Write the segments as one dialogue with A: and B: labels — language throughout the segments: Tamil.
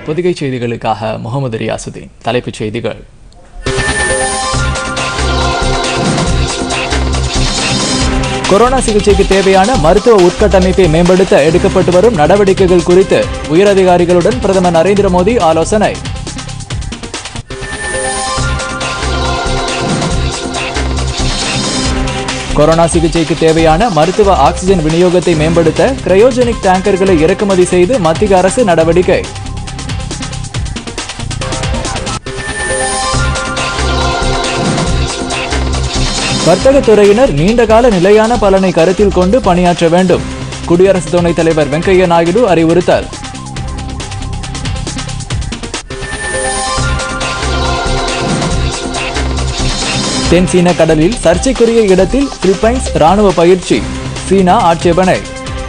A: பொதிகை செய்திகளுக்காக முகமது ரியாசுதீன் தலைப்புச் செய்திகள் கொரோனா சிகிச்சைக்கு தேவையான மருத்துவ உட்கட்டமைப்பை மேம்படுத்த எடுக்கப்பட்டு வரும் நடவடிக்கைகள் குறித்து உயரதிகாரிகளுடன் பிரதமர் நரேந்திர மோடி ஆலோசனை கொரோனா சிகிச்சைக்கு தேவையான மருத்துவ ஆக்சிஜன் விநியோகத்தை மேம்படுத்த கிரையோஜெனிக் டேங்கர்களை இறக்குமதி செய்து மத்திய அரசு நடவடிக்கை வர்த்தகத் துறையினர் நீண்டகால நிலையான பலனை கருத்தில் கொண்டு பணியாற்ற வேண்டும் குடியரசு துணைத் தலைவர் வெங்கையா நாயுடு அறிவுறுத்தல் தென் சீன கடலில் சர்ச்சைக்குரிய இடத்தில் பிலிப்பைன்ஸ் ராணுவ பயிற்சி சீனா ஆட்சேபனை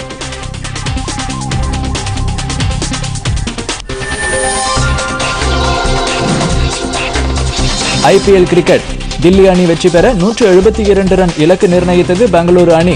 A: ஐபிஎல் கிரிக்கெட் தில்லி அணி வெற்றி பெற நூற்று எழுபத்தி இரண்டு ரன் இலக்கு நிர்ணயித்தது பெங்களூரு அணி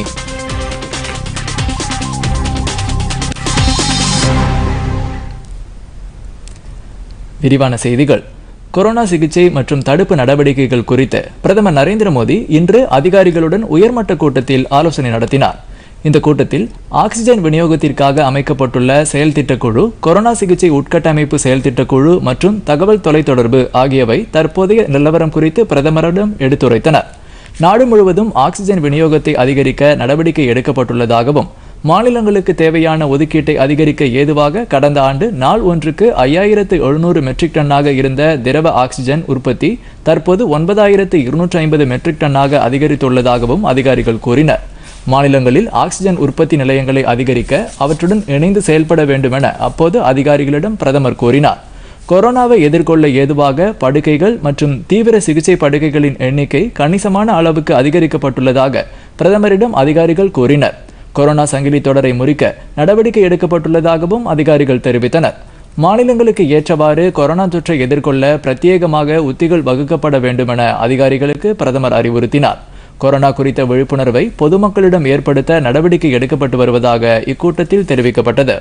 A: விரிவான செய்திகள் கொரோனா சிகிச்சை மற்றும் தடுப்பு நடவடிக்கைகள் குறித்து பிரதமர் நரேந்திர மோடி இன்று அதிகாரிகளுடன் உயர்மட்ட கூட்டத்தில் ஆலோசனை நடத்தினார் இந்த கூட்டத்தில் ஆக்சிஜன் விநியோகத்திற்காக அமைக்கப்பட்டுள்ள செயல் திட்டக்குழு கொரோனா சிகிச்சை உட்கட்டமைப்பு செயல் திட்டக்குழு மற்றும் தகவல் தொலைத்தொடர்பு ஆகியவை தற்போதைய நிலவரம் குறித்து பிரதமரிடம் எடுத்துரைத்தனர் நாடு முழுவதும் ஆக்சிஜன் விநியோகத்தை அதிகரிக்க நடவடிக்கை எடுக்கப்பட்டுள்ளதாகவும் மாநிலங்களுக்கு தேவையான ஒதுக்கீட்டை அதிகரிக்க ஏதுவாக கடந்த ஆண்டு நாள் ஒன்றுக்கு ஐயாயிரத்து எழுநூறு மெட்ரிக் டன்னாக இருந்த திரவ ஆக்சிஜன் உற்பத்தி தற்போது ஒன்பதாயிரத்து இருநூற்றி ஐம்பது மெட்ரிக் டன்னாக அதிகரித்துள்ளதாகவும் அதிகாரிகள் கூறினர் மாநிலங்களில் ஆக்சிஜன் உற்பத்தி நிலையங்களை அதிகரிக்க அவற்றுடன் இணைந்து செயல்பட வேண்டுமென அப்போது அதிகாரிகளிடம் பிரதமர் கூறினார் கொரோனாவை எதிர்கொள்ள ஏதுவாக படுக்கைகள் மற்றும் தீவிர சிகிச்சை படுக்கைகளின் எண்ணிக்கை கணிசமான அளவுக்கு அதிகரிக்கப்பட்டுள்ளதாக பிரதமரிடம் அதிகாரிகள் கூறினர் கொரோனா சங்கிலி தொடரை முறிக்க நடவடிக்கை எடுக்கப்பட்டுள்ளதாகவும் அதிகாரிகள் தெரிவித்தனர் மாநிலங்களுக்கு ஏற்றவாறு கொரோனா தொற்றை எதிர்கொள்ள பிரத்யேகமாக உத்திகள் வகுக்கப்பட வேண்டுமென அதிகாரிகளுக்கு பிரதமர் அறிவுறுத்தினார் கொரோனா குறித்த விழிப்புணர்வை பொதுமக்களிடம் ஏற்படுத்த நடவடிக்கை எடுக்கப்பட்டு வருவதாக இக்கூட்டத்தில் தெரிவிக்கப்பட்டது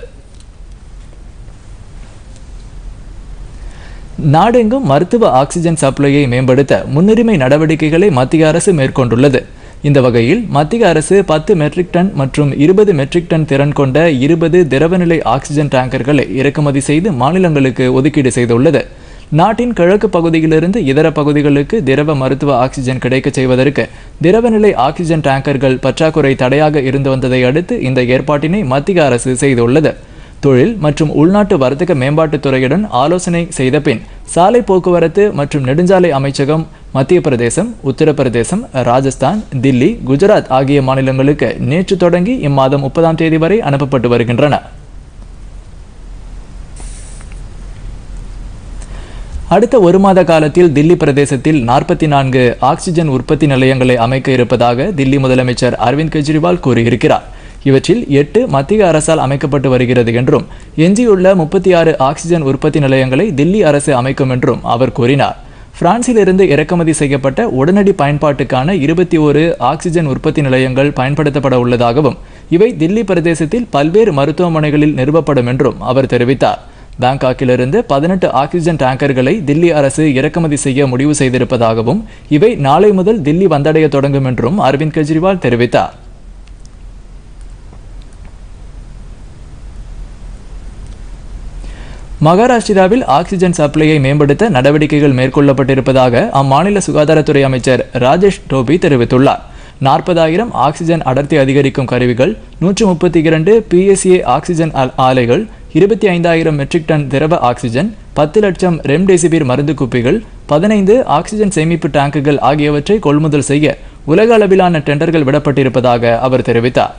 A: நாடெங்கும் மருத்துவ ஆக்சிஜன் சப்ளையை மேம்படுத்த முன்னுரிமை நடவடிக்கைகளை மத்திய அரசு மேற்கொண்டுள்ளது இந்த வகையில் மத்திய அரசு பத்து மெட்ரிக் டன் மற்றும் இருபது மெட்ரிக் டன் திறன் கொண்ட இருபது திரவநிலை ஆக்சிஜன் டேங்கர்களை இறக்குமதி செய்து மாநிலங்களுக்கு ஒதுக்கீடு செய்துள்ளது நாட்டின் கிழக்கு பகுதியிலிருந்து இதர பகுதிகளுக்கு திரவ மருத்துவ ஆக்சிஜன் கிடைக்க செய்வதற்கு திரவநிலை ஆக்சிஜன் டேங்கர்கள் பற்றாக்குறை தடையாக இருந்து வந்ததை அடுத்து இந்த ஏற்பாட்டினை மத்திய அரசு செய்துள்ளது தொழில் மற்றும் உள்நாட்டு வர்த்தக மேம்பாட்டுத் துறையுடன் ஆலோசனை செய்த பின் சாலை போக்குவரத்து மற்றும் நெடுஞ்சாலை அமைச்சகம் மத்திய பிரதேசம் உத்தரப்பிரதேசம் ராஜஸ்தான் தில்லி குஜராத் ஆகிய மாநிலங்களுக்கு நேற்று தொடங்கி இம்மாதம் முப்பதாம் தேதி வரை அனுப்பப்பட்டு வருகின்றன அடுத்த ஒரு மாத காலத்தில் தில்லி பிரதேசத்தில் நாற்பத்தி நான்கு ஆக்சிஜன் உற்பத்தி நிலையங்களை அமைக்க இருப்பதாக தில்லி முதலமைச்சர் அரவிந்த் கெஜ்ரிவால் கூறியிருக்கிறார் இவற்றில் எட்டு மத்திய அரசால் அமைக்கப்பட்டு வருகிறது என்றும் எஞ்சியுள்ள முப்பத்தி ஆறு ஆக்சிஜன் உற்பத்தி நிலையங்களை தில்லி அரசு அமைக்கும் என்றும் அவர் கூறினார் பிரான்சிலிருந்து இறக்குமதி செய்யப்பட்ட உடனடி பயன்பாட்டுக்கான இருபத்தி ஒரு ஆக்சிஜன் உற்பத்தி நிலையங்கள் பயன்படுத்தப்பட உள்ளதாகவும் இவை தில்லி பிரதேசத்தில் பல்வேறு மருத்துவமனைகளில் நிறுவப்படும் என்றும் அவர் தெரிவித்தார் பாங்காக்கிலிருந்து பதினெட்டு ஆக்சிஜன் டேங்கர்களை தில்லி அரசு இறக்குமதி செய்ய முடிவு செய்திருப்பதாகவும் இவை நாளை முதல் தில்லி வந்தடைய தொடங்கும் என்றும் அரவிந்த் கெஜ்ரிவால் தெரிவித்தார் மகாராஷ்டிராவில் ஆக்சிஜன் சப்ளையை மேம்படுத்த நடவடிக்கைகள் மேற்கொள்ளப்பட்டிருப்பதாக அம்மாநில சுகாதாரத்துறை அமைச்சர் ராஜேஷ் டோபி தெரிவித்துள்ளார் நாற்பதாயிரம் ஆக்சிஜன் அடர்த்தி அதிகரிக்கும் கருவிகள் நூற்று முப்பத்தி இரண்டு பிஎஸ்ஏ ஆக்சிஜன் ஆலைகள் இருபத்தி ஐந்தாயிரம் மெட்ரிக் டன் திரவ ஆக்சிஜன் பத்து லட்சம் ரெம்டெசிவிர் மருந்து குப்பிகள் பதினைந்து ஆக்சிஜன் சேமிப்பு டேங்குகள் ஆகியவற்றை கொள்முதல் செய்ய உலக அளவிலான டெண்டர்கள் விடப்பட்டிருப்பதாக அவர் தெரிவித்தார்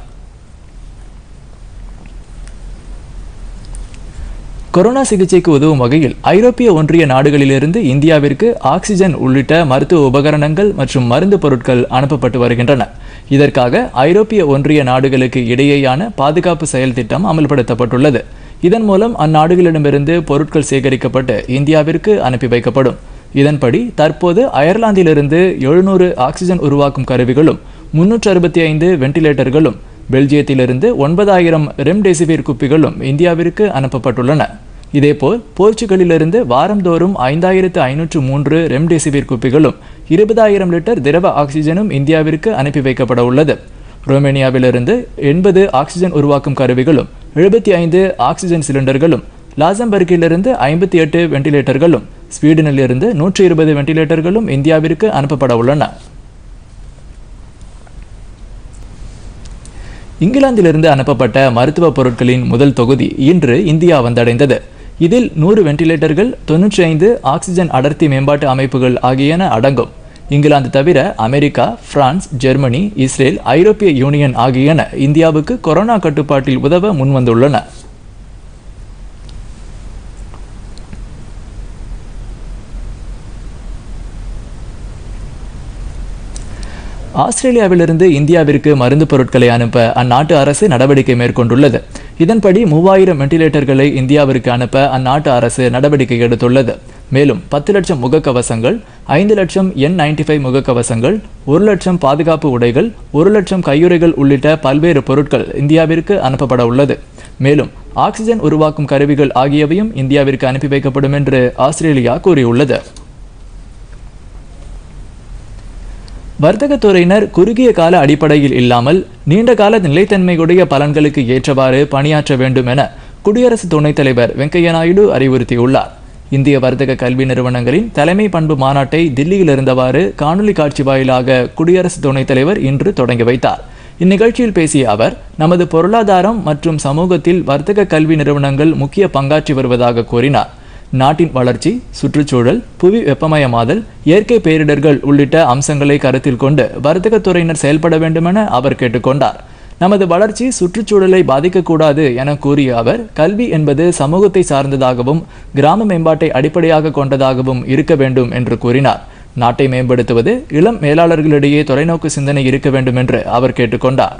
A: கொரோனா சிகிச்சைக்கு உதவும் வகையில் ஐரோப்பிய ஒன்றிய நாடுகளிலிருந்து இந்தியாவிற்கு ஆக்சிஜன் உள்ளிட்ட மருத்துவ உபகரணங்கள் மற்றும் மருந்து பொருட்கள் அனுப்பப்பட்டு வருகின்றன இதற்காக ஐரோப்பிய ஒன்றிய நாடுகளுக்கு இடையேயான பாதுகாப்பு செயல் திட்டம் அமல்படுத்தப்பட்டுள்ளது இதன் மூலம் அந்நாடுகளிடமிருந்து பொருட்கள் சேகரிக்கப்பட்டு இந்தியாவிற்கு அனுப்பி வைக்கப்படும் இதன்படி தற்போது அயர்லாந்திலிருந்து எழுநூறு ஆக்சிஜன் உருவாக்கும் கருவிகளும் முன்னூற்று அறுபத்தி ஐந்து வெண்டிலேட்டர்களும் பெல்ஜியத்திலிருந்து ஒன்பதாயிரம் ரெம்டெசிவிர் குப்பிகளும் இந்தியாவிற்கு அனுப்பப்பட்டுள்ளன இதேபோல் போர்ச்சுகலிலிருந்து வாரந்தோறும் ஐந்தாயிரத்து ஐநூற்று மூன்று ரெம்டெசிவிர் குப்பிகளும் இருபதாயிரம் லிட்டர் திரவ ஆக்சிஜனும் இந்தியாவிற்கு அனுப்பி வைக்கப்பட உள்ளது ரோமேனியாவிலிருந்து எண்பது ஆக்சிஜன் உருவாக்கும் கருவிகளும் எழுபத்தி ஐந்து ஆக்சிஜன் சிலிண்டர்களும் லாசம்பர்கிலிருந்து ஐம்பத்தி எட்டு வெண்டிலேட்டர்களும் ஸ்வீடனிலிருந்து நூற்றி இருபது வெண்டிலேட்டர்களும் இந்தியாவிற்கு அனுப்பப்பட உள்ளன இங்கிலாந்திலிருந்து அனுப்பப்பட்ட மருத்துவ பொருட்களின் முதல் தொகுதி இன்று இந்தியா வந்தடைந்தது இதில் நூறு வெண்டிலேட்டர்கள் தொன்னூற்றி ஐந்து ஆக்சிஜன் அடர்த்தி மேம்பாட்டு அமைப்புகள் ஆகியன அடங்கும் இங்கிலாந்து தவிர அமெரிக்கா பிரான்ஸ் ஜெர்மனி இஸ்ரேல் ஐரோப்பிய யூனியன் ஆகியன இந்தியாவுக்கு கொரோனா கட்டுப்பாட்டில் உதவ முன்வந்துள்ளன ஆஸ்திரேலியாவிலிருந்து இந்தியாவிற்கு மருந்து பொருட்களை அனுப்ப அந்நாட்டு அரசு நடவடிக்கை மேற்கொண்டுள்ளது இதன்படி மூவாயிரம் வெண்டிலேட்டர்களை இந்தியாவிற்கு அனுப்ப அந்நாட்டு அரசு நடவடிக்கை எடுத்துள்ளது மேலும் பத்து லட்சம் முகக்கவசங்கள் ஐந்து லட்சம் என் நைன்டி ஃபைவ் முகக்கவசங்கள் ஒரு லட்சம் பாதுகாப்பு உடைகள் ஒரு லட்சம் கையுறைகள் உள்ளிட்ட பல்வேறு பொருட்கள் இந்தியாவிற்கு அனுப்பப்பட உள்ளது மேலும் ஆக்சிஜன் உருவாக்கும் கருவிகள் ஆகியவையும் இந்தியாவிற்கு அனுப்பி வைக்கப்படும் என்று ஆஸ்திரேலியா கூறியுள்ளது வர்த்தகத்துறையினர் குறுகிய கால அடிப்படையில் இல்லாமல் நீண்ட கால நிலைத்தன்மையுடைய பலன்களுக்கு ஏற்றவாறு பணியாற்ற வேண்டும் என குடியரசு துணைத் தலைவர் வெங்கையா நாயுடு அறிவுறுத்தியுள்ளார் இந்திய வர்த்தக கல்வி நிறுவனங்களின் தலைமை பண்பு மாநாட்டை தில்லியில் இருந்தவாறு காணொலி காட்சி வாயிலாக குடியரசு துணைத் தலைவர் இன்று தொடங்கி வைத்தார் இந்நிகழ்ச்சியில் பேசிய அவர் நமது பொருளாதாரம் மற்றும் சமூகத்தில் வர்த்தக கல்வி நிறுவனங்கள் முக்கிய பங்காற்றி வருவதாக கூறினார் நாட்டின் வளர்ச்சி சுற்றுச்சூழல் புவி வெப்பமயமாதல் இயற்கை பேரிடர்கள் உள்ளிட்ட அம்சங்களை கருத்தில் கொண்டு வர்த்தகத்துறையினர் செயல்பட வேண்டுமென அவர் கேட்டுக்கொண்டார் நமது வளர்ச்சி சுற்றுச்சூழலை பாதிக்கக்கூடாது என கூறிய அவர் கல்வி என்பது சமூகத்தை சார்ந்ததாகவும் கிராம மேம்பாட்டை அடிப்படையாக கொண்டதாகவும் இருக்க வேண்டும் என்று கூறினார் நாட்டை மேம்படுத்துவது இளம் மேலாளர்களிடையே தொலைநோக்கு சிந்தனை இருக்க வேண்டும் என்று அவர் கேட்டுக்கொண்டார்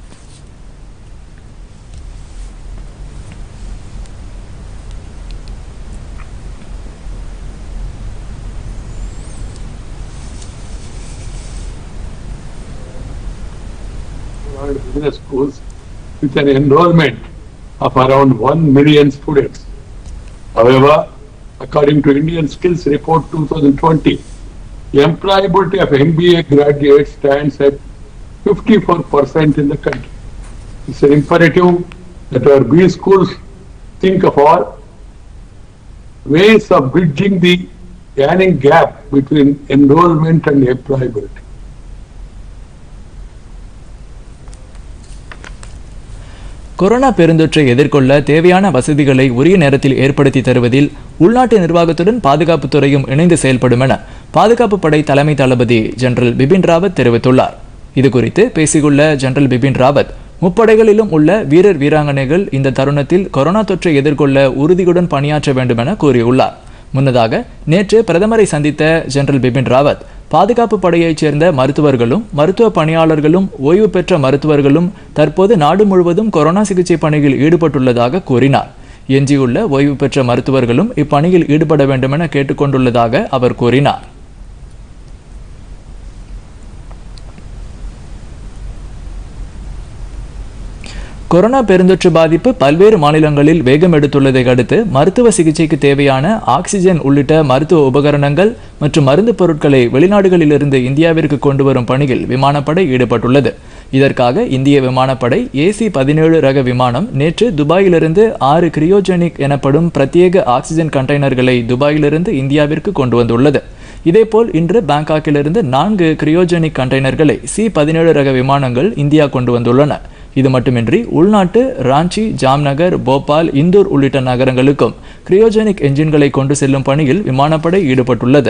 B: business schools with an enrollment of around 1 million students. However, according to Indian Skills Report 2020, the employability of MBA graduates stands at 54% in the country. It's an imperative that our B schools think of all ways of bridging the earning gap between enrollment and employability.
A: Corona பெருந்தொற்றை எதிர்கொள்ள தேவையான வசதிகளை உரிய நேரத்தில் ஏற்படுத்தி தருவதில் உள்நாட்டு நிர்வாகத்துடன் பாதுகாப்புத் துறையும் இணைந்து செயல்படும் என பாதுகாப்பு படை தலைமை தளபதி ஜெனரல் பிபின் ராவத் தெரிவித்துள்ளார் இதுகுறித்து பேசியுள்ள ஜெனரல் பிபின் ராவத் முப்படைகளிலும் உள்ள வீரர் வீராங்கனைகள் இந்த தருணத்தில் கொரோனா தொற்றை எதிர்கொள்ள உறுதியுடன் பணியாற்ற வேண்டும் என கூறியுள்ளார் முன்னதாக நேற்று பிரதமரை சந்தித்த ஜெனரல் பிபின் ராவத் பாதுகாப்பு படையைச் சேர்ந்த மருத்துவர்களும் மருத்துவ பணியாளர்களும் ஓய்வு பெற்ற மருத்துவர்களும் தற்போது நாடு முழுவதும் கொரோனா சிகிச்சை பணியில் ஈடுபட்டுள்ளதாக கூறினார் எஞ்சியுள்ள ஓய்வு பெற்ற மருத்துவர்களும் இப்பணியில் ஈடுபட வேண்டுமென கேட்டுக்கொண்டுள்ளதாக அவர் கூறினார் கொரோனா பெருந்தொற்று பாதிப்பு பல்வேறு மாநிலங்களில் வேகம் எடுத்துள்ளதை அடுத்து மருத்துவ சிகிச்சைக்கு தேவையான ஆக்சிஜன் உள்ளிட்ட மருத்துவ உபகரணங்கள் மற்றும் மருந்து பொருட்களை வெளிநாடுகளிலிருந்து இந்தியாவிற்கு கொண்டு வரும் பணியில் விமானப்படை ஈடுபட்டுள்ளது இதற்காக இந்திய விமானப்படை ஏசி பதினேழு ரக விமானம் நேற்று துபாயிலிருந்து ஆறு கிரியோஜெனிக் எனப்படும் பிரத்யேக ஆக்சிஜன் கண்டெய்னர்களை துபாயிலிருந்து இந்தியாவிற்கு கொண்டு வந்துள்ளது இதேபோல் இன்று பாங்காக்கிலிருந்து நான்கு கிரியோஜெனிக் கண்டெய்னர்களை சி பதினேழு ரக விமானங்கள் இந்தியா கொண்டு வந்துள்ளன இது மட்டுமின்றி உள்நாட்டு ராஞ்சி ஜாம்நகர் போபால் இந்தூர் உள்ளிட்ட நகரங்களுக்கும் கிரியோஜெனிக் என்ஜின்களை கொண்டு செல்லும் பணியில் விமானப்படை ஈடுபட்டுள்ளது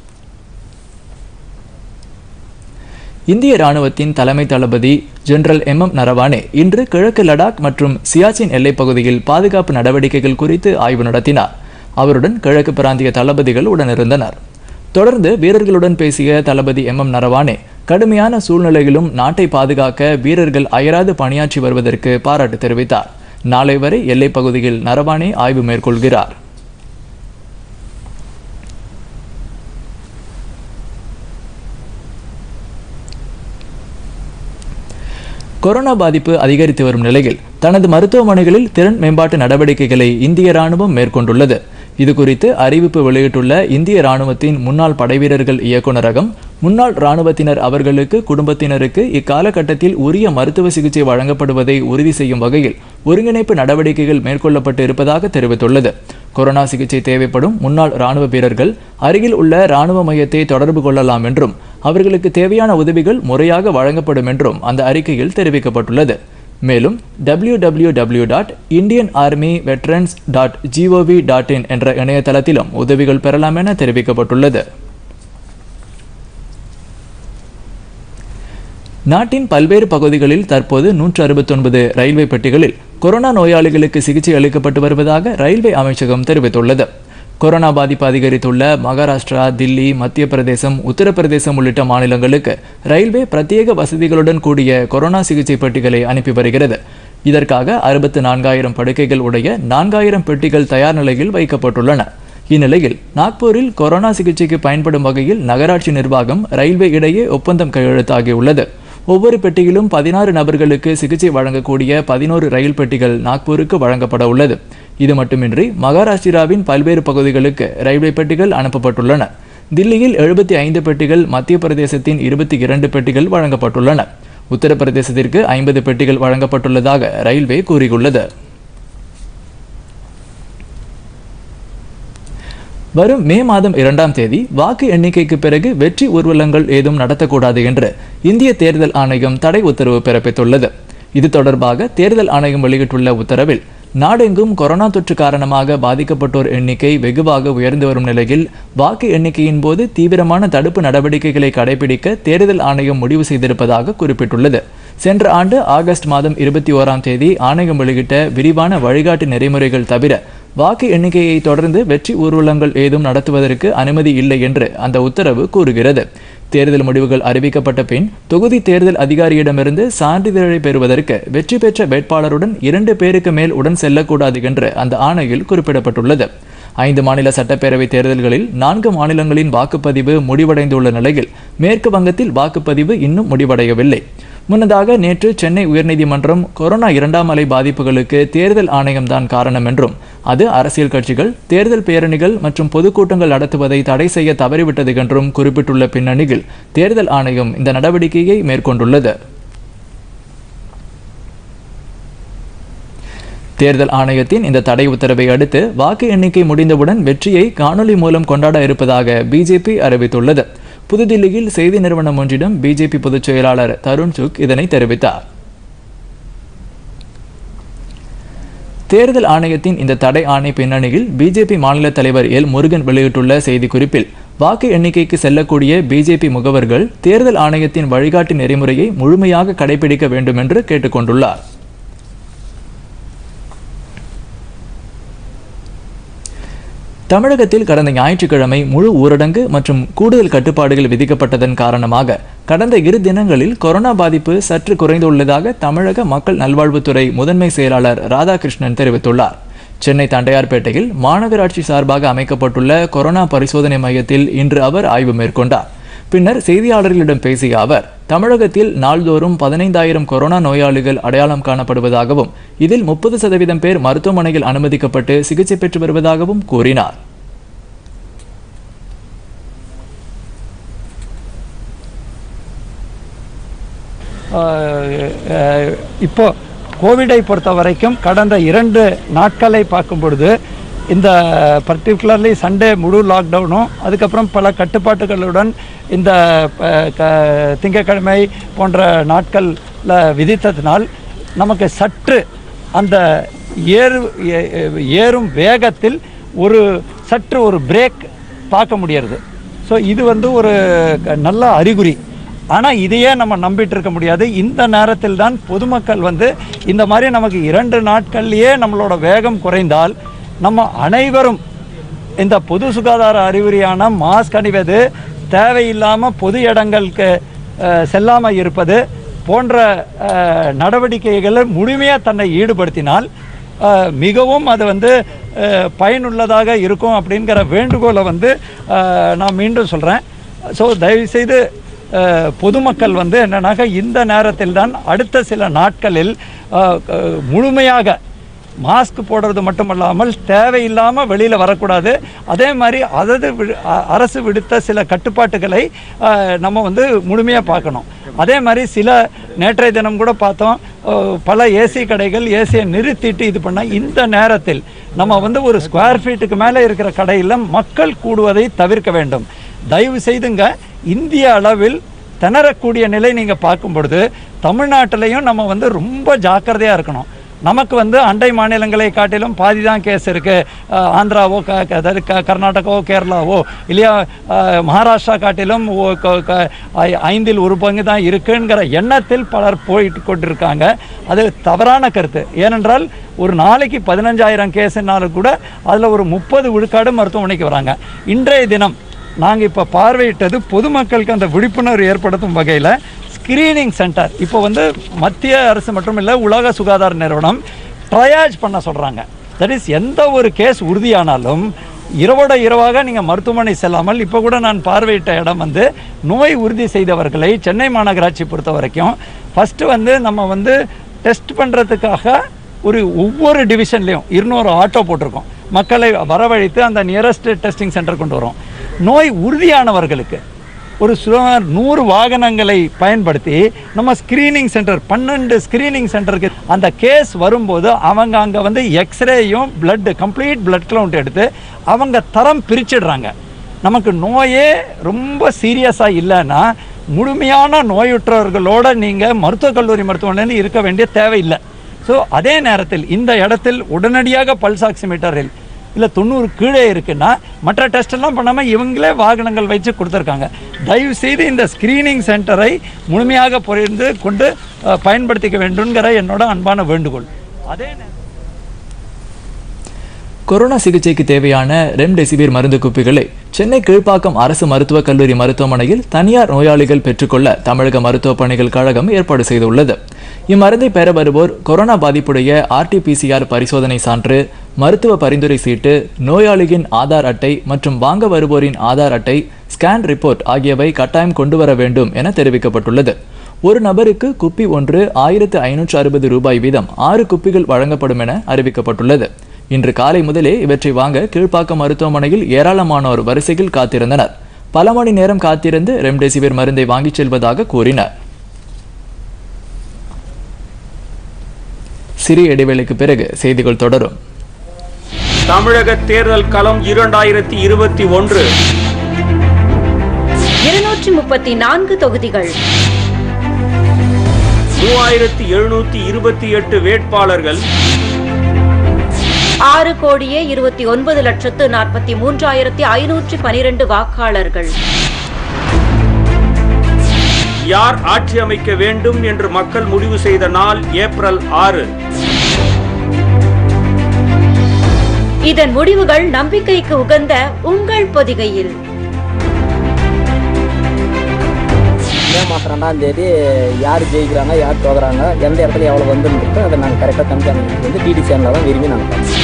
A: இந்திய ராணுவத்தின் தலைமை தளபதி ஜெனரல் எம் எம் நரவானே இன்று கிழக்கு லடாக் மற்றும் சியாச்சின் எல்லைப் பகுதியில் பாதுகாப்பு நடவடிக்கைகள் குறித்து ஆய்வு நடத்தினார் அவருடன் கிழக்கு பிராந்திய தளபதிகள் உடனிருந்தனர் தொடர்ந்து வீரர்களுடன் பேசிய தளபதி எம் எம் நரவானே கடுமையான சூழ்நிலையிலும் நாட்டை பாதுகாக்க வீரர்கள் அயராது பணியாற்றி வருவதற்கு பாராட்டு தெரிவித்தார் நாளை வரை எல்லைப் பகுதியில் நரவானே ஆய்வு மேற்கொள்கிறார் கொரோனா பாதிப்பு அதிகரித்து வரும் நிலையில் தனது மருத்துவமனைகளில் திறன் மேம்பாட்டு நடவடிக்கைகளை இந்திய ராணுவம் மேற்கொண்டுள்ளது இது குறித்து அறிவிப்பு வெளியிட்டுள்ள இந்திய ராணுவத்தின் முன்னாள் படைவீரர்கள் இயக்குநரகம் முன்னாள் ராணுவத்தினர் அவர்களுக்கு குடும்பத்தினருக்கு இக்காலகட்டத்தில் உரிய மருத்துவ சிகிச்சை வழங்கப்படுவதை உறுதி செய்யும் வகையில் ஒருங்கிணைப்பு நடவடிக்கைகள் மேற்கொள்ளப்பட்டு இருப்பதாக தெரிவித்துள்ளது கொரோனா சிகிச்சை தேவைப்படும் முன்னாள் ராணுவ வீரர்கள் அருகில் உள்ள ராணுவ மையத்தை தொடர்பு கொள்ளலாம் என்றும் அவர்களுக்கு தேவையான உதவிகள் முறையாக வழங்கப்படும் என்றும் அந்த அறிக்கையில் தெரிவிக்கப்பட்டுள்ளது மேலும் W W W dot Indian army veterans dot GOV dot in என்ற இணையதளத்திலும் உதவிகள் பெறலாம் என தெரிவிக்கப்பட்டுள்ளது நாட்டின் பல்வேறு பகுதிகளில் தற்போது நூற்று அறுபத்தொன்பது ரயில்வே பெட்டிகளில் கொரோனா நோயாளிகளுக்கு சிகிச்சை அளிக்கப்பட்டு வருவதாக ரயில்வே அமைச்சகம் தெரிவித்துள்ளது கொரோனா பாதிப்பு அதிகரித்துள்ள மகாராஷ்டிரா தில்லி மத்திய பிரதேசம் உத்தரப்பிரதேசம் உள்ளிட்ட மாநிலங்களுக்கு ரயில்வே பிரத்யேக வசதிகளுடன் கூடிய கொரோனா சிகிச்சை பெட்டிகளை அனுப்பி வருகிறது இதற்காக அறுபத்து நான்காயிரம் படுக்கைகள் உடைய நான்காயிரம் பெட்டிகள் தயார் நிலையில் வைக்கப்பட்டுள்ளன இந்நிலையில் நாக்பூரில் கொரோனா சிகிச்சைக்கு பயன்படும் வகையில் நகராட்சி நிர்வாகம் ரயில்வே இடையே ஒப்பந்தம் கையெழுத்தாகியுள்ளது ஒவ்வொரு பெட்டியிலும் பதினாறு நபர்களுக்கு சிகிச்சை வழங்கக்கூடிய பதினோரு ரயில் பெட்டிகள் நாக்பூருக்கு வழங்கப்பட உள்ளது இது மட்டுமின்றி மகாராஷ்டிராவின் பல்வேறு பகுதிகளுக்கு ரயில்வே பெட்டிகள் அனுப்பப்பட்டுள்ளன தில்லியில் எழுபத்தி ஐந்து பெட்டிகள் மத்திய பிரதேசத்தின் இருபத்தி இரண்டு பெட்டிகள் வழங்கப்பட்டுள்ளன உத்தரப்பிரதேசத்திற்கு ஐம்பது பெட்டிகள் வழங்கப்பட்டுள்ளதாக ரயில்வே கூறியுள்ளது வரும் மே மாதம் இரண்டாம் தேதி வாக்கு எண்ணிக்கைக்கு பிறகு வெற்றி ஊர்வலங்கள் ஏதும் நடத்தக்கூடாது என்று இந்திய தேர்தல் ஆணையம் தடை உத்தரவு பிறப்பித்துள்ளது இது தொடர்பாக தேர்தல் ஆணையம் வெளியிட்டுள்ள உத்தரவில் நாடெங்கும் கொரோனா தொற்று காரணமாக பாதிக்கப்பட்டோர் எண்ணிக்கை வெகுவாக உயர்ந்து வரும் நிலையில் வாக்கு எண்ணிக்கையின் போது தீவிரமான தடுப்பு நடவடிக்கைகளை கடைபிடிக்க தேர்தல் ஆணையம் முடிவு செய்திருப்பதாக குறிப்பிட்டுள்ளது சென்ற ஆண்டு ஆகஸ்ட் மாதம் இருபத்தி ஓராம் தேதி ஆணையம் வெளியிட்ட விரிவான வழிகாட்டு நெறிமுறைகள் தவிர வாக்கு எண்ணிக்கையை தொடர்ந்து வெற்றி ஊர்வலங்கள் ஏதும் நடத்துவதற்கு அனுமதி இல்லை என்று அந்த உத்தரவு கூறுகிறது தேர்தல் முடிவுகள் அறிவிக்கப்பட்ட பின் தொகுதி தேர்தல் அதிகாரியிடமிருந்து சான்றிதழை பெறுவதற்கு வெற்றி பெற்ற வேட்பாளருடன் இரண்டு பேருக்கு மேல் உடன் செல்லக்கூடாது என்று அந்த ஆணையில் குறிப்பிடப்பட்டுள்ளது ஐந்து மாநில சட்டப்பேரவை தேர்தல்களில் நான்கு மாநிலங்களின் வாக்குப்பதிவு முடிவடைந்துள்ள நிலையில் மேற்கு வங்கத்தில் வாக்குப்பதிவு இன்னும் முடிவடையவில்லை முன்னதாக நேற்று சென்னை உயர்நீதிமன்றம் கொரோனா இரண்டாம் அலை பாதிப்புகளுக்கு தேர்தல் ஆணையம்தான் காரணம் என்றும் அது அரசியல் கட்சிகள் தேர்தல் பேரணிகள் மற்றும் பொதுக்கூட்டங்கள் நடத்துவதை தடை செய்ய தவறிவிட்டது என்றும் குறிப்பிட்டுள்ள பின்னணியில் தேர்தல் ஆணையம் இந்த நடவடிக்கையை மேற்கொண்டுள்ளது தேர்தல் ஆணையத்தின் இந்த தடை உத்தரவை அடுத்து வாக்கு எண்ணிக்கை முடிந்தவுடன் வெற்றியை காணொலி மூலம் கொண்டாட இருப்பதாக பிஜேபி அறிவித்துள்ளது புதுதில்லியில் செய்தி நிறுவனம் ஒன்றிடம் பிஜேபி பொதுச் செயலாளர் தருண் சுக் இதனை தெரிவித்தார் தேர்தல் ஆணையத்தின் இந்த தடை ஆணை பின்னணியில் பிஜேபி மாநில தலைவர் எல் முருகன் வெளியிட்டுள்ள செய்திக்குறிப்பில் வாக்கு எண்ணிக்கைக்கு செல்லக்கூடிய பிஜேபி முகவர்கள் தேர்தல் ஆணையத்தின் வழிகாட்டு நெறிமுறையை முழுமையாக கடைபிடிக்க வேண்டும் என்று கேட்டுக்கொண்டுள்ளார் தமிழகத்தில் கடந்த ஞாயிற்றுக்கிழமை முழு ஊரடங்கு மற்றும் கூடுதல் கட்டுப்பாடுகள் விதிக்கப்பட்டதன் காரணமாக கடந்த இரு தினங்களில் கொரோனா பாதிப்பு சற்று குறைந்துள்ளதாக தமிழக மக்கள் நல்வாழ்வுத்துறை முதன்மை செயலாளர் ராதாகிருஷ்ணன் தெரிவித்துள்ளார் சென்னை தண்டையார்பேட்டையில் மாநகராட்சி சார்பாக அமைக்கப்பட்டுள்ள கொரோனா பரிசோதனை மையத்தில் இன்று அவர் ஆய்வு மேற்கொண்டார் பின்னர் செய்தியாளர்களிடம் பேசிய அவர் தமிழகத்தில் நாள்தோறும் பதினைந்தாயிரம் கொரோனா நோயாளிகள் அடையாளம் காணப்படுவதாகவும் இதில் முப்பது சதவீதம் பேர் மருத்துவமனையில் அனுமதிக்கப்பட்டு சிகிச்சை பெற்று வருவதாகவும் கூறினார்
C: இப்போ கோவிடை பொறுத்த வரைக்கும் கடந்த இரண்டு நாட்களை பார்க்கும் பொழுது இந்த பர்டிகுலர்லி சண்டே முழு லாக்டவுனும் அதுக்கப்புறம் பல கட்டுப்பாட்டுகளுடன் இந்த அஹ், க- திங்கட்கிழமை போன்ற நாட்களில் விதித்ததினால் நமக்கு சற்று அந்த ஏறு ஏ- ஏறும் வேகத்தில் ஒரு சற்று ஒரு பிரேக் பார்க்க முடியறது ஸோ இது வந்து ஒரு க- நல்ல அறிகுறி ஆனால் இதையே நம்ம நம்பிட்டு இருக்க முடியாது இந்த நேரத்தில் தான் பொதுமக்கள் வந்து இந்த மாதிரி நமக்கு இரண்டு நாட்கள்லேயே நம்மளோட வேகம் குறைந்தால் நம்ம அனைவரும் இந்த பொது சுகாதார அறிகுறியான மாஸ்க் அணிவது தேவையில்லாமல் பொது இடங்களுக்கு செல்லாமல் இருப்பது போன்ற அஹ், நடவடிக்கைகளில் முழுமையாக தன்னை ஈடுபடுத்தினால் அஹ், மிகவும் அது வந்து அஹ், பயனுள்ளதாக இருக்கும் அப்படிங்கிற வேண்டுகோளை வந்து அஹ், நான் மீண்டும் சொல்கிறேன் ஸோ தயவுசெய்து அஹ், பொதுமக்கள் வந்து என்னன்னாக்கா இந்த நேரத்தில் தான் அடுத்த சில நாட்களில் அஹ், அஹ், முழுமையாக மாஸ்க் போடுறது மட்டுமல்லாமல் தேவையில்லாமல் வெளியில் வரக்கூடாது அதே மாதிரி அதது வி- அ- அரசு விடுத்த சில கட்டுப்பாட்டுகளை அஹ், நம்ம வந்து முழுமையாக பார்க்கணும் அதே மாதிரி சில நேற்றைய தினம் கூட பார்த்தோம் அஹ், பல ஏசி கடைகள் ஏசியை நிறுத்திட்டு இது பண்ண இந்த நேரத்தில் நம்ம வந்து ஒரு ஸ்கொயர் ஃபீட்டுக்கு மேலே இருக்கிற கடையில் மக்கள் கூடுவதை தவிர்க்க வேண்டும் தயவு செய்துங்க இந்திய அளவில் திணறக்கூடிய நிலை நீங்கள் பார்க்கும் பொழுது தமிழ்நாட்டிலையும் நம்ம வந்து ரொம்ப ஜாக்கிரதையாக இருக்கணும் நமக்கு வந்து அண்டை மாநிலங்களை காட்டிலும் பாதி தான் கேஸ் இருக்குது ஆந்திராவோ க க- அதாவது க கர்நாடகாவோ கேரளாவோ இல்லையா அஹ், மகாராஷ்டிரா காட்டிலும் ஓ- க- க- ஐ- ஐந்தில் ஒரு பங்கு தான் இருக்குங்கிற எண்ணத்தில் பலர் போயிட்டு கொண்டிருக்காங்க அது தவறான கருத்து ஏனென்றால் ஒரு நாளைக்கு பதினஞ்சாயிரம் கேஸுனாலும் கூட அதில் ஒரு முப்பது விழுக்காடு மருத்துவமனைக்கு வராங்க இன்றைய தினம் நாங்கள் இப்போ பார்வையிட்டது பொதுமக்களுக்கு அந்த விழிப்புணர்வு ஏற்படுத்தும் வகையில் ஸ்கிரீனிங் சென்டர் இப்போ வந்து மத்திய அரசு மட்டும் இல்லை உலக சுகாதார நிறுவனம் ட்ரையாஜ் பண்ண சொல்கிறாங்க தட் இஸ் எந்த ஒரு கேஸ் உறுதியானாலும் இரவோட இரவாக நீங்கள் மருத்துவமனை செல்லாமல் இப்போ கூட நான் பார்வையிட்ட இடம் வந்து நோய் உறுதி செய்தவர்களை சென்னை மாநகராட்சி பொறுத்த வரைக்கும் ஃபஸ்ட்டு வந்து நம்ம வந்து டெஸ்ட் பண்ணுறதுக்காக ஒரு ஒவ்வொரு டிவிஷன்லேயும் இருநூறு ஆட்டோ போட்டிருக்கோம் மக்களை வரவழைத்து அந்த நியரஸ்ட் டெஸ்டிங் சென்டர் கொண்டு வரோம் நோய் உறுதியானவர்களுக்கு ஒரு சுமார் நூறு வாகனங்களை பயன்படுத்தி நம்ம ஸ்க்ரீனிங் சென்டர் பன்னெண்டு ஸ்க்ரீனிங் சென்டருக்கு அந்த கேஸ் வரும்போது அவங்க அங்கே வந்து எக்ஸ்ரேயும் பிளட் கம்ப்ளீட் பிளட் கவுண்ட் எடுத்து அவங்க தரம் பிரிச்சிடுறாங்க நமக்கு நோயே ரொம்ப சீரியஸாக இல்லைன்னா முழுமையான நோயுற்றவர்களோட நீங்கள் மருத்துவக் கல்லூரி மருத்துவமனையில் இருக்க வேண்டிய தேவையில்லை ஸோ அதே நேரத்தில் இந்த இடத்தில் உடனடியாக பல்ஸ் ஆக்சிமீட்டரில் இல்லை தொண்ணூறு கீழே இருக்குன்னா மற்ற டெஸ்ட் எல்லாம் பண்ணாமல் இவங்களே வாகனங்கள் வச்சு கொடுத்துருக்காங்க தயவு செய்து இந்த ஸ்க்ரீனிங் சென்டரை முழுமையாக புரிந்து கொண்டு அஹ், பயன்படுத்திக்க வேண்டும்ங்கிற என்னோட அன்பான வேண்டுகோள் அதே நேரம்
A: கொரோனா சிகிச்சைக்கு தேவையான ரெம்டெசிவிர் மருந்து குப்பிகளை சென்னை கீழ்ப்பாக்கம் அரசு மருத்துவக் கல்லூரி மருத்துவமனையில் தனியார் நோயாளிகள் பெற்றுக்கொள்ள தமிழக மருத்துவ பணிகள் கழகம் ஏற்பாடு செய்துள்ளது இம்மருந்தை பெற வருவோர் கொரோனா பாதிப்புடைய ஆர்டிபிசிஆர் பரிசோதனை சான்று மருத்துவ பரிந்துரை சீட்டு நோயாளியின் ஆதார் அட்டை மற்றும் வாங்க வருவோரின் ஆதார் அட்டை ஸ்கேன் ரிப்போர்ட் ஆகியவை கட்டாயம் கொண்டு வர வேண்டும் என தெரிவிக்கப்பட்டுள்ளது ஒரு நபருக்கு குப்பி ஒன்று ஆயிரத்து ஐநூற்று அறுபது ரூபாய் வீதம் ஆறு குப்பிகள் வழங்கப்படும் என அறிவிக்கப்பட்டுள்ளது இன்று காலை முதலே இவற்றை வாங்க கீழ்ப்பாக்கம் மருத்துவமனையில் ஏராளமானோர் வரிசையில் காத்திருந்தனர் பல மணி நேரம் காத்திருந்து ரெம்டெசிவிர் மருந்தை வாங்கிச் செல்வதாக கூறினர் சிறிய இடைவேளைக்கு பிறகு செய்திகள் தொடரும்
D: தமிழக தேர்தல் களம் இரண்டாயிரத்தி இருபத்தி ஒன்று
E: இருநூற்றி முப்பத்தி நான்கு தொகுதிகள்
D: மூவாயிரத்தி எழுநூத்தி இருபத்தி எட்டு வேட்பாளர்கள்
E: ஆறு கோடியே இருபத்தி ஒன்பது லட்சத்து நாற்பத்தி மூன்றாயிரத்தி ஐநூற்றி பனிரெண்டு வாக்காளர்கள்
D: யார் ஆட்சி அமைக்க வேண்டும் என்று மக்கள் முடிவு செய்த நாள் ஏப்ரல் ஆறு
E: இதன் முடிவுகள் நம்பிக்கைக்கு உகந்த உங்கள் பொதிகையில்
F: மே மாதம் ரெண்டாம் தேதி யார் ஜெயிக்கிறாங்க யார் தோக்குறாங்க எந்த இடத்துல எவ்வளோ வந்துருக்கு அதை நாங்கள் கரெக்டாக கண்காணிக்கிறது வந்து டிடி சேனலில் தான் விரும்பி நாங்கள் பார்ப்போம்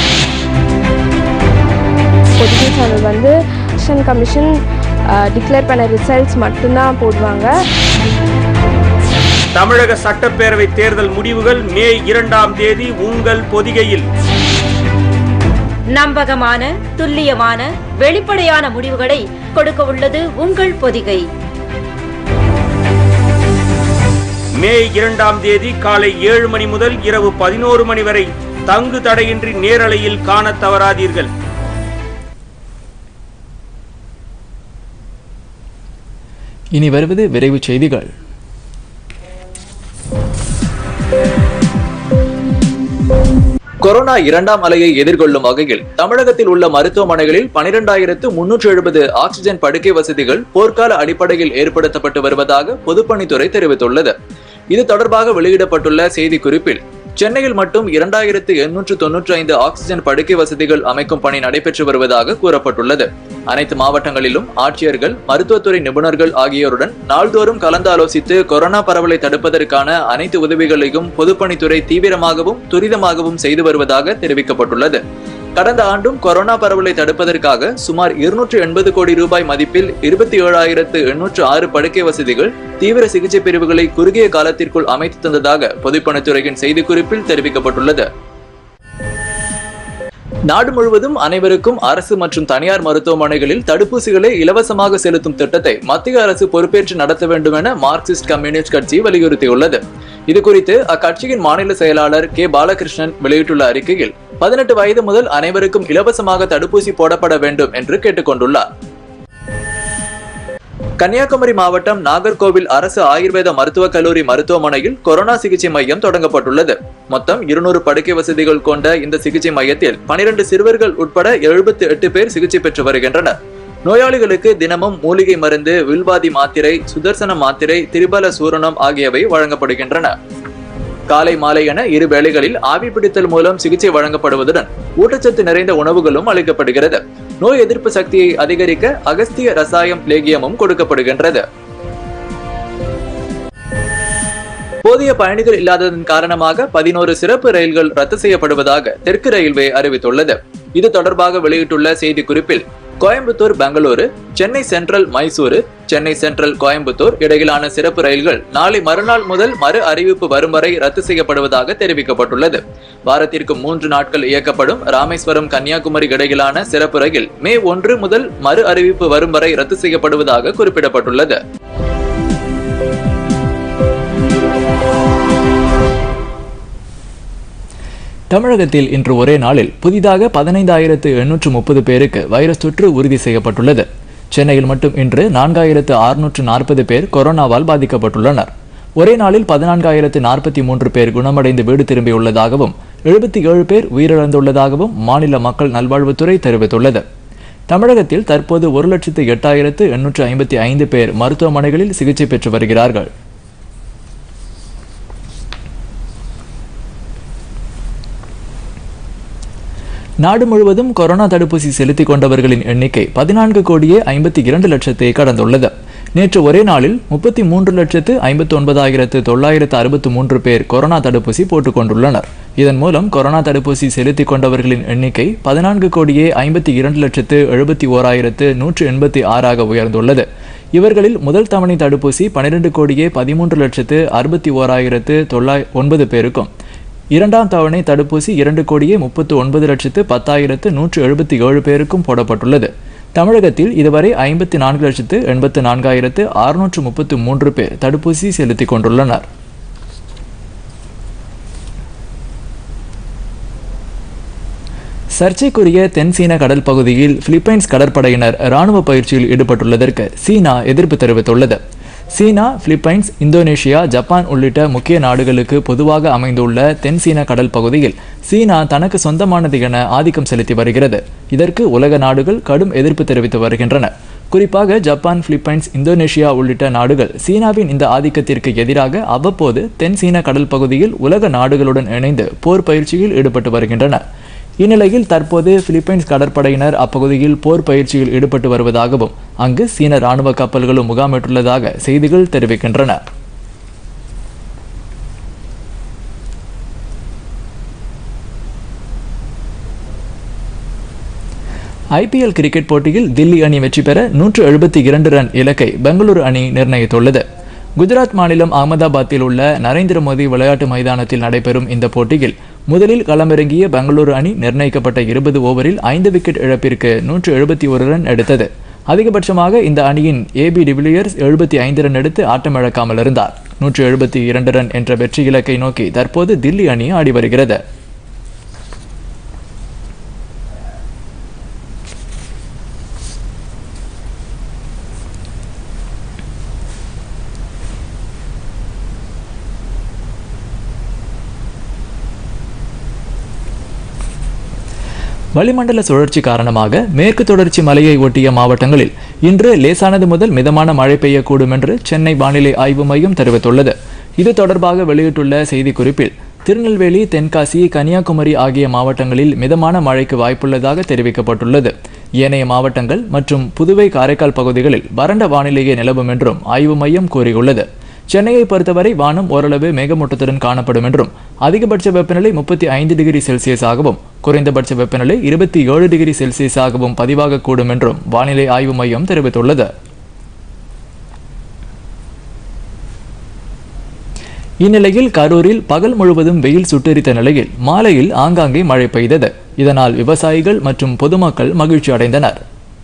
G: பொதிகை சேனல் வந்து எலெக்ஷன் கமிஷன் டிக்ளேர் பண்ண ரிசல்ட்ஸ் மட்டும்தான் போடுவாங்க
D: தமிழக சட்டப்பேரவை தேர்தல் முடிவுகள் மே இரண்டாம் தேதி உங்கள் பொதிகையில்
E: நம்பகமான துல்லியமான வெளிப்படையான முடிவுகளை கொடுக்க உள்ளது உங்கள் பொதிகை
D: மே இரண்டாம் தேதி காலை ஏழு மணி முதல் இரவு பதினோரு மணி வரை தங்கு தடையின்றி நேரலையில் காணத் தவறாதீர்கள்
A: இனி வருவது விரைவுச் செய்திகள் கொரோனா இரண்டாம் அலையை எதிர்கொள்ளும் வகையில் தமிழகத்தில் உள்ள மருத்துவமனைகளில் பனிரெண்டாயிரத்து முன்னூற்று எழுபது ஆக்சிஜன் படுக்கை வசதிகள் போர்க்கால அடிப்படையில் ஏற்படுத்தப்பட்டு வருவதாக பொதுப்பணித்துறை தெரிவித்துள்ளது இது தொடர்பாக வெளியிடப்பட்டுள்ள செய்திக்குறிப்பில் சென்னையில் மட்டும் இரண்டாயிரத்து எண்ணூற்று தொன்னூற்றி ஐந்து ஆக்சிஜன் படுக்கை வசதிகள் அமைக்கும் பணி நடைபெற்று வருவதாக கூறப்பட்டுள்ளது அனைத்து மாவட்டங்களிலும் ஆட்சியர்கள் மருத்துவத்துறை நிபுணர்கள் ஆகியோருடன் நாள்தோறும் கலந்தாலோசித்து கொரோனா பரவலை தடுப்பதற்கான அனைத்து உதவிகளையும் பொதுப்பணித்துறை தீவிரமாகவும் துரிதமாகவும் செய்து வருவதாக தெரிவிக்கப்பட்டுள்ளது கடந்த ஆண்டும் கொரோனா பரவலை தடுப்பதற்காக சுமார் இருநூற்று எண்பது கோடி ரூபாய் மதிப்பில் இருபத்தி ஏழாயிரத்து எண்ணூற்று ஆறு படுக்கை வசதிகள் தீவிர சிகிச்சை பிரிவுகளை குறுகிய காலத்திற்குள் அமைத்து தந்ததாக பொதுப்பணித்துறையின் செய்திக்குறிப்பில் தெரிவிக்கப்பட்டுள்ளது நாடு முழுவதும் அனைவருக்கும் அரசு மற்றும் தனியார் மருத்துவமனைகளில் தடுப்பூசிகளை இலவசமாக செலுத்தும் திட்டத்தை மத்திய அரசு பொறுப்பேற்று நடத்த வேண்டும் என மார்க்சிஸ்ட் கம்யூனிஸ்ட் கட்சி வலியுறுத்தியுள்ளது இதுகுறித்து அக்கட்சியின் மாநில செயலாளர் கே பாலகிருஷ்ணன் வெளியிட்டுள்ள அறிக்கையில் பதினெட்டு வயது முதல் அனைவருக்கும் இலவசமாக தடுப்பூசி போடப்பட வேண்டும் என்று கேட்டுக்கொண்டுள்ளார் கன்னியாகுமரி மாவட்டம் நாகர்கோவில் அரசு ஆயுர்வேத மருத்துவக் கல்லூரி மருத்துவமனையில் கொரோனா சிகிச்சை மையம் தொடங்கப்பட்டுள்ளது மொத்தம் இருநூறு படுக்கை வசதிகள் கொண்ட இந்த சிகிச்சை மையத்தில் பனிரெண்டு சிறுவர்கள் உட்பட எழுபத்தி எட்டு பேர் சிகிச்சை பெற்று வருகின்றனர் நோயாளிகளுக்கு தினமும் மூலிகை மருந்து வில்வாதி மாத்திரை சுதர்சன மாத்திரை திரிபல சூரணம் ஆகியவை வழங்கப்படுகின்றன காலை மாலை என இரு வேளைகளில் ஆவி பிடித்தல் மூலம் சிகிச்சை வழங்கப்படுவதுடன் ஊட்டச்சத்து நிறைந்த உணவுகளும் அளிக்கப்படுகிறது நோய் எதிர்ப்பு சக்தியை அதிகரிக்க அகஸ்திய ரசாயம் லேகியமும் கொடுக்கப்படுகின்றது போதிய பயணிகள் இல்லாததன் காரணமாக பதினோரு சிறப்பு ரயில்கள் ரத்து செய்யப்படுவதாக தெற்கு ரயில்வே அறிவித்துள்ளது இது தொடர்பாக வெளியிட்டுள்ள செய்திக்குறிப்பில் கோயம்புத்தூர் பெங்களூரு சென்னை சென்ட்ரல் மைசூரு சென்னை சென்ட்ரல் கோயம்புத்தூர் இடையிலான சிறப்பு ரயில்கள் நாளை மறுநாள் முதல் மறு அறிவிப்பு வரும் வரை ரத்து செய்யப்படுவதாக தெரிவிக்கப்பட்டுள்ளது வாரத்திற்கு மூன்று நாட்கள் இயக்கப்படும் ராமேஸ்வரம் கன்னியாகுமரி இடையிலான சிறப்பு ரயில் மே ஒன்று முதல் மறு அறிவிப்பு வரும் வரை ரத்து செய்யப்படுவதாக குறிப்பிடப்பட்டுள்ளது தமிழகத்தில் இன்று ஒரே நாளில் புதிதாக பதினைந்தாயிரத்து எண்ணூற்று முப்பது பேருக்கு வைரஸ் தொற்று உறுதி செய்யப்பட்டுள்ளது சென்னையில் மட்டும் இன்று நான்காயிரத்து அறுநூற்று நாற்பது பேர் கொரோனாவால் பாதிக்கப்பட்டுள்ளனர் ஒரே நாளில் பதினான்காயிரத்து நாற்பத்தி மூன்று பேர் குணமடைந்து வீடு திரும்பியுள்ளதாகவும் எழுபத்தி ஏழு பேர் உயிரிழந்துள்ளதாகவும் மாநில மக்கள் நல்வாழ்வுத்துறை தெரிவித்துள்ளது தமிழகத்தில் தற்போது ஒரு லட்சத்து எட்டாயிரத்து எண்ணூற்று ஐம்பத்தி ஐந்து பேர் மருத்துவமனைகளில் சிகிச்சை பெற்று வருகிறார்கள் நாடு முழுவதும் கொரோனா தடுப்பூசி செலுத்திக் கொண்டவர்களின் எண்ணிக்கை பதினான்கு கோடியே ஐம்பத்தி இரண்டு லட்சத்தை கடந்துள்ளது நேற்று ஒரே நாளில் முப்பத்தி மூன்று லட்சத்து ஐம்பத்தி ஒன்பதாயிரத்து தொள்ளாயிரத்து அறுபத்து மூன்று பேர் கொரோனா தடுப்பூசி போட்டுக் கொண்டுள்ளனர் இதன் மூலம் கொரோனா தடுப்பூசி செலுத்திக் கொண்டவர்களின் எண்ணிக்கை பதினான்கு கோடியே ஐம்பத்தி இரண்டு லட்சத்து எழுபத்தி ஓராயிரத்து நூற்று எண்பத்தி ஆறாக உயர்ந்துள்ளது இவர்களில் முதல் தவணை தடுப்பூசி பனிரெண்டு கோடியே பதிமூன்று லட்சத்து அறுபத்தி ஓராயிரத்து தொள்ளாய் ஒன்பது பேருக்கும் இரண்டாம் தவணை தடுப்பூசி இரண்டு கோடியே முப்பத்து ஒன்பது லட்சத்து பத்தாயிரத்து நூற்று எழுபத்தி ஏழு பேருக்கும் போடப்பட்டுள்ளது தமிழகத்தில் இதுவரை ஐம்பத்தி நான்கு லட்சத்து எண்பத்து நான்காயிரத்து அறுநூற்று முப்பத்து மூன்று பேர் தடுப்பூசி செலுத்திக் கொண்டுள்ளனர் சர்ச்சைக்குரிய தென்சீன கடல் பகுதியில் பிலிப்பைன்ஸ் கடற்படையினர் ராணுவ பயிற்சியில் ஈடுபட்டுள்ளதற்கு சீனா எதிர்ப்பு தெரிவித்துள்ளது சீனா பிலிப்பைன்ஸ் இந்தோனேஷியா ஜப்பான் உள்ளிட்ட முக்கிய நாடுகளுக்கு பொதுவாக அமைந்துள்ள தென் சீன கடல் பகுதியில் சீனா தனக்கு சொந்தமானது என ஆதிக்கம் செலுத்தி வருகிறது இதற்கு உலக நாடுகள் கடும் எதிர்ப்பு தெரிவித்து வருகின்றன குறிப்பாக ஜப்பான் பிலிப்பைன்ஸ் இந்தோனேஷியா உள்ளிட்ட நாடுகள் சீனாவின் இந்த ஆதிக்கத்திற்கு எதிராக அவ்வப்போது தென் சீன கடல் பகுதியில் உலக நாடுகளுடன் இணைந்து போர் பயிற்சியில் ஈடுபட்டு வருகின்றன இந்நிலையில் தற்போது பிலிப்பைன்ஸ் கடற்படையினர் அப்பகுதியில் போர் பயிற்சியில் ஈடுபட்டு வருவதாகவும் அங்கு சீன ராணுவ கப்பல்களும் முகாமிட்டுள்ளதாக செய்திகள் தெரிவிக்கின்றன ஐபிஎல் கிரிக்கெட் போட்டியில் தில்லி அணி வெற்றி பெற நூற்று எழுபத்தி இரண்டு ரன் இலக்கை பெங்களூரு அணி நிர்ணயித்துள்ளது குஜராத் மாநிலம் அகமதாபாத்தில் உள்ள நரேந்திர மோடி விளையாட்டு மைதானத்தில் நடைபெறும் இந்த போட்டியில் முதலில் களமிறங்கிய பெங்களூரு அணி நிர்ணயிக்கப்பட்ட இருபது ஓவரில் ஐந்து விக்கெட் இழப்பிற்கு நூற்று எழுபத்தி ஒரு ரன் எடுத்தது அதிகபட்சமாக இந்த அணியின் ஏபி டிவிலியர்ஸ் எழுபத்தி ஐந்து ரன் எடுத்து ஆட்டமிழக்காமல் இருந்தார் நூற்று எழுபத்தி இரண்டு ரன் என்ற வெற்றி இலக்கை நோக்கி தற்போது தில்லி அணி ஆடி வருகிறது வளிமண்டல சுழற்சி காரணமாக மேற்கு தொடர்ச்சி மலையை ஒட்டிய மாவட்டங்களில் இன்று லேசானது முதல் மிதமான மழை பெய்யக்கூடும் என்று சென்னை வானிலை ஆய்வு மையம் தெரிவித்துள்ளது இது தொடர்பாக வெளியிட்டுள்ள செய்திக்குறிப்பில் திருநெல்வேலி தென்காசி கன்னியாகுமரி ஆகிய மாவட்டங்களில் மிதமான மழைக்கு வாய்ப்புள்ளதாக தெரிவிக்கப்பட்டுள்ளது ஏனைய மாவட்டங்கள் மற்றும் புதுவை காரைக்கால் பகுதிகளில் வறண்ட வானிலையே நிலவும் என்றும் ஆய்வு மையம் கூறியுள்ளது சென்னையை பொறுத்தவரை வானம் ஓரளவு மேகமூட்டத்துடன் காணப்படும் என்றும் அதிகபட்ச வெப்பநிலை முப்பத்தி ஐந்து டிகிரி செல்சியஸாகவும் குறைந்தபட்ச வெப்பநிலை இருபத்தி ஏழு டிகிரி செல்சியஸாகவும் பதிவாகக்கூடும் என்றும் வானிலை ஆய்வு மையம் தெரிவித்துள்ளது இந்நிலையில் கரூரில் பகல் முழுவதும் வெயில் சுட்டெரித்த நிலையில் மாலையில் ஆங்காங்கே மழை பெய்தது இதனால் விவசாயிகள் மற்றும் பொதுமக்கள் மகிழ்ச்சி அடைந்தனர்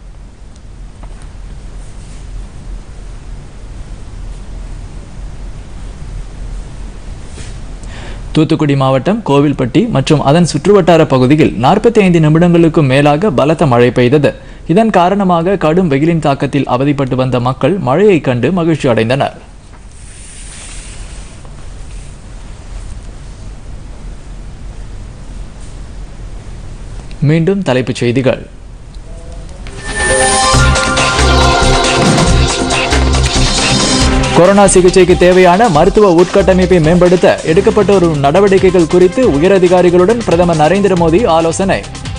A: தூத்துக்குடி மாவட்டம் கோவில்பட்டி மற்றும் அதன் சுற்றுவட்டார பகுதியில் நாற்பத்தி ஐந்து நிமிடங்களுக்கும் மேலாக பலத்த மழை பெய்தது இதன் காரணமாக கடும் வெயிலின் தாக்கத்தில் அவதிப்பட்டு வந்த மக்கள் மழையைக் கண்டு மகிழ்ச்சி அடைந்தனர் மீண்டும் தலைப்புச் செய்திகள் கொரோனா சிகிச்சைக்கு தேவையான மருத்துவ உட்கட்டமைப்பை மேம்படுத்த எடுக்கப்பட்ட ஒரு நடவடிக்கைகள் குறித்து உயரதிகாரிகளுடன் பிரதமர் நரேந்திர மோடி ஆலோசனை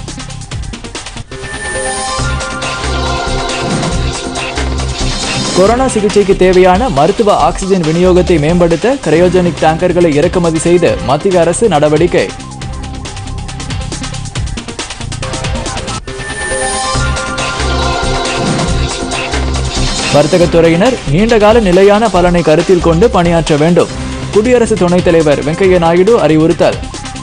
A: கொரோனா சிகிச்சைக்கு தேவையான மருத்துவ ஆக்சிஜன் விநியோகத்தை மேம்படுத்த கிரையோஜெனிக் டேங்கர்களை இறக்குமதி செய்து மத்திய அரசு நடவடிக்கை வர்த்தகத்துறையினர் நீண்டகால நிலையான பலனை கருத்தில் கொண்டு பணியாற்ற வேண்டும் குடியரசு துணைத் தலைவர் வெங்கையா நாயுடு அறிவுறுத்தல்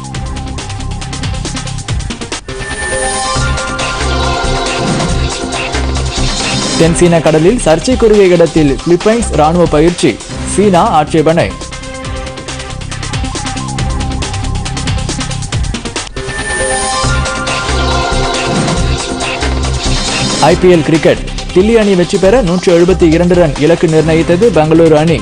A: தென்சீன கடலில் சர்ச்சைக்குரிய இடத்தில் பிலிப்பைன்ஸ் ராணுவ பயிற்சி சீனா ஆட்சேபனை ஐபிஎல் கிரிக்கெட் தில்லி அணி வெற்றி பெற நூற்று எழுபத்தி இரண்டு ரன் இலக்கு நிர்ணயித்தது பெங்களூரு அணி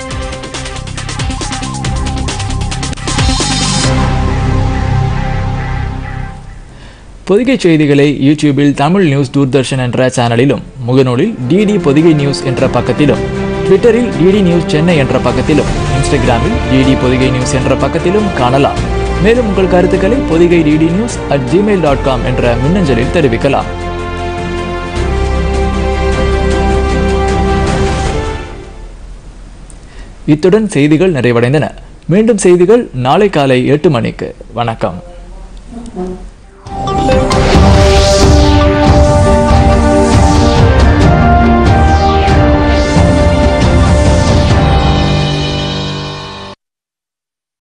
A: பொதிகை செய்திகளை யூடியூபில் தமிழ் நியூஸ் தூர்தர்ஷன் என்ற சேனலிலும் முகநூலில் டிடி பொதிகை நியூஸ் என்ற பக்கத்திலும் ட்விட்டரில் டிடி நியூஸ் சென்னை என்ற பக்கத்திலும் இன்ஸ்டாகிராமில் டிடி பொதிகை நியூஸ் என்ற பக்கத்திலும் காணலாம் மேலும் உங்கள் கருத்துக்களை Podhigai DD news at Gmail dot com என்ற மின்னஞ்சலில் தெரிவிக்கலாம் இத்துடன் செய்திகள் நிறைவடைந்தன மீண்டும் செய்திகள் நாளை காலை எட்டு மணிக்கு வணக்கம்